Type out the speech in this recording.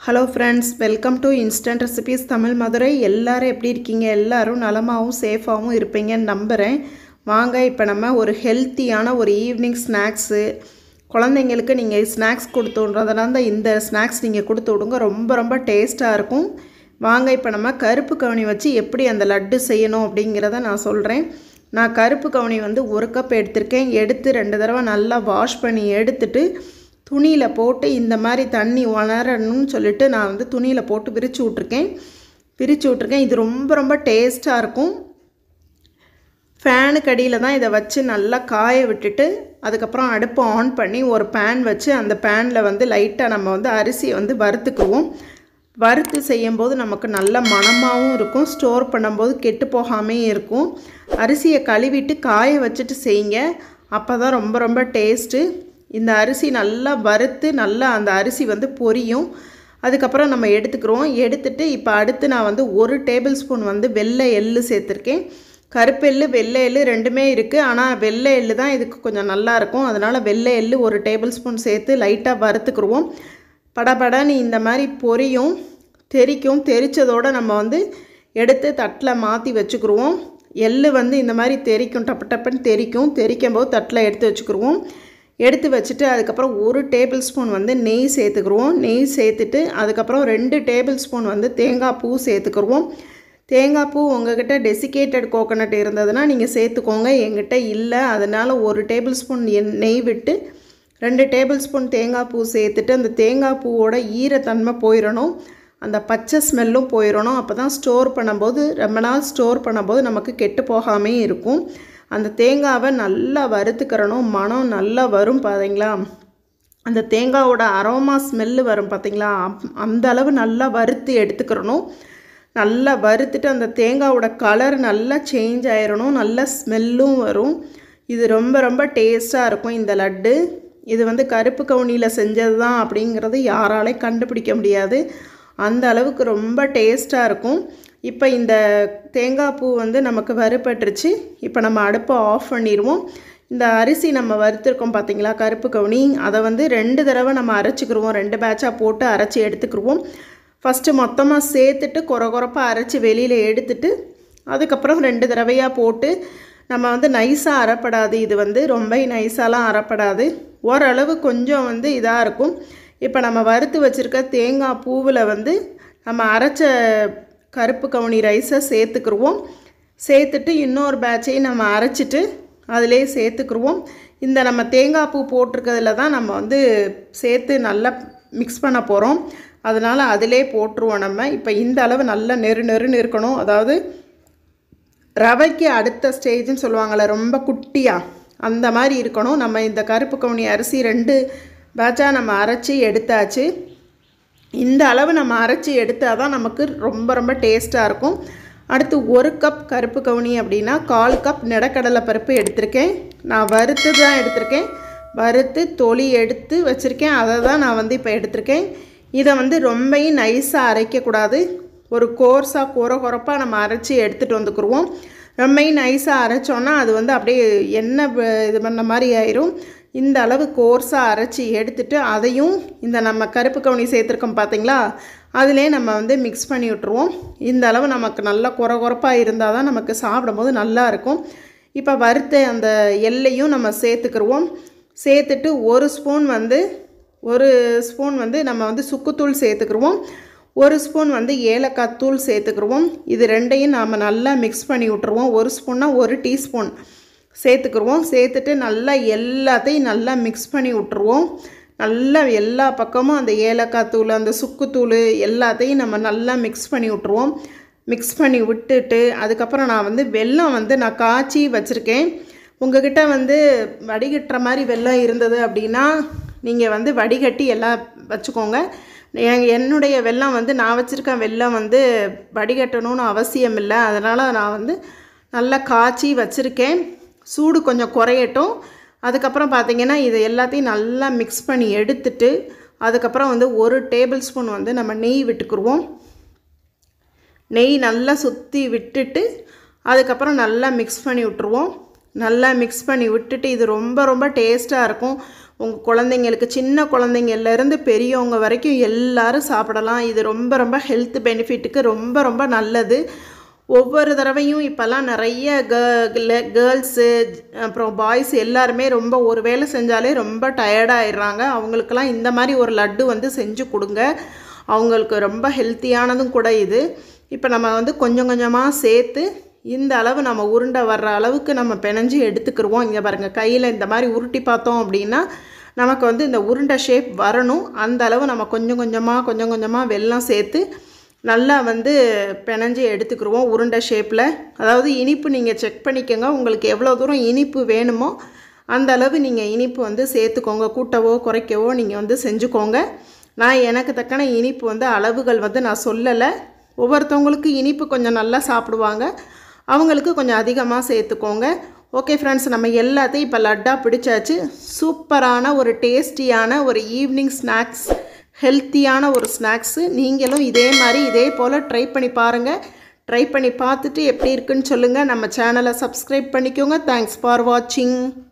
hello friends welcome to instant recipes Tamil Madurai எல்லாரும் எப்படி இருக்கீங்க எல்லாரும் நலமாகவும் சேஃபாகவும் இருப்பீங்கன்னு நம்புகிறேன் வாங்க இப்போ நம்ம ஒரு ஹெல்த்தியான ஒரு ஈவினிங் ஸ்நாக்ஸு குழந்தைங்களுக்கு நீங்கள் ஸ்நாக்ஸ் கொடுத்து விட்றதுனால தான் இந்த ஸ்நாக்ஸ் நீங்கள் கொடுத்து விடுங்க ரொம்ப ரொம்ப டேஸ்ட்டாக இருக்கும் வாங்க இப்போ நம்ம கருப்பு கவுனி வச்சு எப்படி அந்த லட்டு செய்யணும் அப்படிங்கிறத நான் சொல்கிறேன் நான் கருப்பு கவுனி வந்து ஒரு கப் எடுத்திருக்கேன் எடுத்து ரெண்டு தடவை நல்லா வாஷ் பண்ணி எடுத்துட்டு துணியில் போட்டு இந்த மாதிரி தண்ணி உணரணும்னு சொல்லிட்டு நான் வந்து துணியில் போட்டு விரித்து விட்ருக்கேன் விரித்து விட்ருக்கேன் இது ரொம்ப ரொம்ப டேஸ்ட்டாக இருக்கும் ஃபேனுக்கு அடியில் தான் இதை வச்சு நல்லா காய விட்டுட்டு அதுக்கப்புறம் அடுப்பை ஆன் பண்ணி ஒரு பேன் வச்சு அந்த பேனில் வந்து லைட்டாக நம்ம வந்து அரிசியை வந்து வறுத்துக்குவோம் வறுத்து செய்யும்போது நமக்கு நல்ல மணமாகவும் இருக்கும் ஸ்டோர் பண்ணும்போது கெட்டு போகாமையும் இருக்கும் அரிசியை கழுவிட்டு காய வச்சுட்டு செய்யுங்க அப்போ தான் ரொம்ப ரொம்ப டேஸ்ட்டு இந்த அரிசி நல்லா வறுத்து நல்லா அந்த அரிசி வந்து பொரியும் அதுக்கப்புறம் நம்ம எடுத்துக்கிறோம் எடுத்துட்டு இப்போ அடுத்து நான் வந்து ஒரு டேபிள் ஸ்பூன் வந்து வெள்ளை எள்ளு சேர்த்துருக்கேன் கருப்பு எள்ளு வெள்ளை எள்ளு ரெண்டுமே இருக்குது ஆனால் வெள்ளை எள்ளு தான் இதுக்கு கொஞ்சம் நல்லாயிருக்கும் அதனால் வெள்ளை எள்ளு ஒரு டேபிள் ஸ்பூன் சேர்த்து லைட்டாக வறுத்துக்குருவோம் படபடன்னு இந்த மாதிரி பொரியும் தெரிக்கும் தெரித்ததோடு நம்ம வந்து எடுத்து தட்டில் மாற்றி வச்சுக்கிருவோம் எள்ளு வந்து இந்த மாதிரி தெரிக்கும் டப்பு டப்புன்னு தெரிக்கும் தெரிக்கும் போது தட்டில் எடுத்து வச்சுக்கிருவோம் எடுத்து வச்சுட்டு அதுக்கப்புறம் ஒரு டேபிள் ஸ்பூன் வந்து நெய் சேர்த்துக்குருவோம் நெய் சேர்த்துட்டு அதுக்கப்புறம் ரெண்டு டேபிள் ஸ்பூன் வந்து தேங்காய் பூ சேர்த்துக்குருவோம் தேங்காய் பூ உங்ககிட்ட டெசிகேட்டட் கோகோனட் இருந்ததுன்னா நீங்கள் சேர்த்துக்கோங்க எங்கிட்ட இல்லை அதனால் ஒரு டேபிள் ஸ்பூன் நெய் விட்டு ரெண்டு டேபிள் ஸ்பூன் தேங்காய் பூ சேர்த்துட்டு அந்த தேங்காய் பூவோட ஈரத்தன்மை போயிடணும் அந்த பச்சை ஸ்மெல்லும் போயிடணும் அப்போ தான் ஸ்டோர் பண்ணும்போது ரொம்ப நாள் ஸ்டோர் பண்ணும்போது நமக்கு கெட்டு போகாமே இருக்கும் அந்த தேங்காவை நல்லா வறுத்துக்கிறணும் மனம் நல்லா வரும் பார்த்தீங்களா அந்த தேங்காவோட அரோமா ஸ்மெல்லு வரும் பார்த்தீங்களா அந்த அளவு நல்லா வறுத்து எடுத்துக்கிறணும் நல்லா வறுத்துட்டு அந்த தேங்காவோட கலர் நல்லா சேஞ்ச் ஆயிடணும் நல்ல ஸ்மெல்லும் வரும் இது ரொம்ப ரொம்ப டேஸ்ட்டாக இருக்கும் இந்த லட்டு இது வந்து கருப்பு கவுனியில் செஞ்சது தான் அப்படிங்கிறது யாராலையும் கண்டுபிடிக்க முடியாது அந்த அளவுக்கு ரொம்ப டேஸ்ட்டாக இருக்கும் இப்போ இந்த தேங்காய் பூ வந்து நமக்கு வறுபட்டுருச்சு இப்போ நம்ம அடுப்பை ஆஃப் பண்ணிடுவோம் இந்த அரிசி நம்ம வறுத்துருக்கோம் பார்த்தீங்களா கருப்பு கவுனி அதை வந்து ரெண்டு தடவை நம்ம அரைச்சிக்கிருவோம் ரெண்டு பேட்சாக போட்டு அரைச்சி எடுத்துக்கிருவோம் ஃபஸ்ட்டு மொத்தமாக சேர்த்துட்டு குறை குறைப்பாக அரைச்சி வெளியில் எடுத்துட்டு அதுக்கப்புறம் ரெண்டு தடவையாக போட்டு நம்ம வந்து நைஸாக அரைப்படாது இது வந்து ரொம்ப நைஸாலாம் அரைப்படாது ஓரளவு கொஞ்சம் வந்து இதாக இருக்கும் இப்போ நம்ம வறுத்து வச்சுருக்க தேங்காய் பூவில் வந்து நம்ம அரைச்ச கருப்பு கவுனி ரைஸை சேர்த்துக்குருவோம் சேர்த்துட்டு இன்னொரு பேட்சையும் நம்ம அரைச்சிட்டு அதிலே சேர்த்துக்குருவோம் இந்த நம்ம தேங்காய் பூ போட்டிருக்கிறதுல தான் நம்ம வந்து சேர்த்து நல்லா மிக்ஸ் பண்ண போகிறோம் அதனால் அதிலே போட்டுருவோம் நம்ம இப்போ இந்த அளவு நல்லா நெரு நெருன்னு இருக்கணும் அதாவது ரவைக்கு அடுத்த ஸ்டேஜ்னு சொல்லுவாங்கள்ல ரொம்ப குட்டியாக அந்த மாதிரி இருக்கணும் நம்ம இந்த கருப்பு கவுனி அரிசி ரெண்டு பேட்சாக நம்ம அரைச்சி எடுத்தாச்சு இந்த அளவு நம்ம அரைச்சி எடுத்தால் தான் நமக்கு ரொம்ப ரொம்ப டேஸ்ட்டாக இருக்கும் அடுத்து ஒரு கப் கருப்பு கவுனி அப்படின்னா கால் கப் நிலக்கடலை பருப்பு எடுத்திருக்கேன் நான் வறுத்து தான் எடுத்திருக்கேன் வறுத்து தொளி எடுத்து வச்சுருக்கேன் அதை தான் நான் வந்து இப்போ எடுத்திருக்கேன் இதை வந்து ரொம்பவும் நைஸாக அரைக்கக்கூடாது ஒரு கோர்ஸாக குறை குறைப்பாக நம்ம அரைச்சி எடுத்துகிட்டு வந்துக்குருவோம் ரொம்பவும் நைஸாக அரைச்சோன்னா அது வந்து அப்படியே எண்ணெய் இது பண்ண மாதிரி ஆயிரும் இந்த அளவு கோர்ஸாக அரைச்சி எடுத்துட்டு அதையும் இந்த நம்ம கருப்பு கவுனி சேர்த்துருக்கோம் பார்த்தீங்களா அதிலே நம்ம வந்து மிக்ஸ் பண்ணி விட்ருவோம் இந்த அளவு நமக்கு நல்லா குறை குறைப்பாக இருந்தால் தான் நமக்கு சாப்பிடும்போது நல்லா இருக்கும் இப்போ வறுத்த அந்த எல்லையும் நம்ம சேர்த்துக்கிருவோம் சேர்த்துட்டு ஒரு ஸ்பூன் வந்து ஒரு ஸ்பூன் வந்து நம்ம வந்து சுக்குத்தூள் சேர்த்துக்கிருவோம் ஒரு ஸ்பூன் வந்து ஏலக்காய் தூள் சேர்த்துக்கிருவோம் இது ரெண்டையும் நாம் நல்லா மிக்ஸ் பண்ணி விட்ருவோம் ஒரு ஸ்பூன்னா ஒரு டீஸ்பூன் சேர்த்துக்குருவோம் சேர்த்துட்டு நல்லா எல்லாத்தையும் நல்லா மிக்ஸ் பண்ணி விட்ருவோம் நல்லா எல்லா பக்கமும் அந்த ஏலக்காய் தூள் அந்த சுக்குத்தூள் எல்லாத்தையும் நம்ம நல்லா மிக்ஸ் பண்ணி விட்ருவோம் மிக்ஸ் பண்ணி விட்டுட்டு அதுக்கப்புறம் நான் வந்து வெல்லம் வந்து நான் காய்ச்சி வச்சுருக்கேன் உங்ககிட்ட வந்து வடிகட்டுற மாதிரி வெல்லம் இருந்தது அப்படின்னா நீங்கள் வந்து வடிகட்டி எல்லாம் வச்சுக்கோங்க என்னுடைய வெல்லம் வந்து நான் வச்சுருக்க வெல்லம் வந்து வடிகட்டணும்னு அவசியம் இல்லை அதனால் நான் வந்து நல்லா காய்ச்சி வச்சுருக்கேன் சூடு கொஞ்சம் குறையட்டும் அதுக்கப்புறம் பார்த்திங்கன்னா இது எல்லாத்தையும் நல்லா மிக்ஸ் பண்ணி எடுத்துட்டு அதுக்கப்புறம் வந்து ஒரு டேபிள் ஸ்பூன் வந்து நம்ம நெய் விட்டுக்குருவோம் நெய் நல்லா சுற்றி விட்டுட்டு அதுக்கப்புறம் நல்லா மிக்ஸ் பண்ணி விட்ருவோம் நல்லா மிக்ஸ் பண்ணி விட்டுட்டு இது ரொம்ப ரொம்ப டேஸ்ட்டாக இருக்கும் உங்கள் குழந்தைங்களுக்கு சின்ன குழந்தைங்கள்லேருந்து பெரியவங்க வரைக்கும் எல்லாரும் சாப்பிடலாம் இது ரொம்ப ரொம்ப ஹெல்த் பெனிஃபிட்டுக்கு ரொம்ப ரொம்ப நல்லது ஒவ்வொரு தடவையும் இப்போல்லாம் நிறைய கேர்ள்ஸு அப்புறம் பாய்ஸ் எல்லாருமே ரொம்ப ஒரு வேலை செஞ்சாலே ரொம்ப டயர்டாயிடுறாங்க அவங்களுக்கெல்லாம் இந்த மாதிரி ஒரு லட்டு வந்து செஞ்சு கொடுங்க அவங்களுக்கு ரொம்ப ஹெல்த்தியானதும் கூட இது இப்போ நம்ம வந்து கொஞ்சம் கொஞ்சமாக சேர்த்து இந்த அளவு நம்ம உருண்டை வர்ற அளவுக்கு நம்ம பிணைஞ்சு எடுத்துக்கிருவோம் இங்கே பாருங்கள் கையில் இந்த மாதிரி உருட்டி பார்த்தோம் அப்படின்னா நமக்கு வந்து இந்த உருண்டை ஷேப் வரணும் அந்த அளவு நம்ம கொஞ்சம் கொஞ்சமாக கொஞ்சம் கொஞ்சமாக வெல்லம் சேர்த்து நல்லா வந்து பிணைஞ்சு எடுத்துக்கிருவோம் உருண்டை ஷேப்பில் அதாவது இனிப்பு நீங்கள் செக் பண்ணிக்கோங்க உங்களுக்கு எவ்வளோ தூரம் இனிப்பு வேணுமோ அந்த அளவு நீங்கள் இனிப்பு வந்து சேர்த்துக்கோங்க கூட்டவோ குறைக்கவோ நீங்கள் வந்து செஞ்சுக்கோங்க நான் எனக்கு தக்கன இனிப்பு வந்து அளவுகள் வந்து நான் சொல்லலை ஒவ்வொருத்தவங்களுக்கு இனிப்பு கொஞ்சம் நல்லா சாப்பிடுவாங்க அவங்களுக்கு கொஞ்சம் அதிகமாக சேர்த்துக்கோங்க ஓகே ஃப்ரெண்ட்ஸ் நம்ம எல்லாத்தையும் இப்போ லட்டாக பிடிச்சாச்சு சூப்பரான ஒரு டேஸ்டியான ஒரு ஈவினிங் ஸ்நாக்ஸ் ஹெல்த்தியான ஒரு ஸ்நாக்ஸு நீங்களும் இதே மாதிரி இதே போல் ட்ரை பண்ணி பாருங்கள் ட்ரை பண்ணி பார்த்துட்டு எப்படி இருக்குன்னு சொல்லுங்கள் நம்ம சேனலை சப்ஸ்கிரைப் பண்ணிக்கோங்க தேங்க்ஸ் ஃபார் வாட்சிங்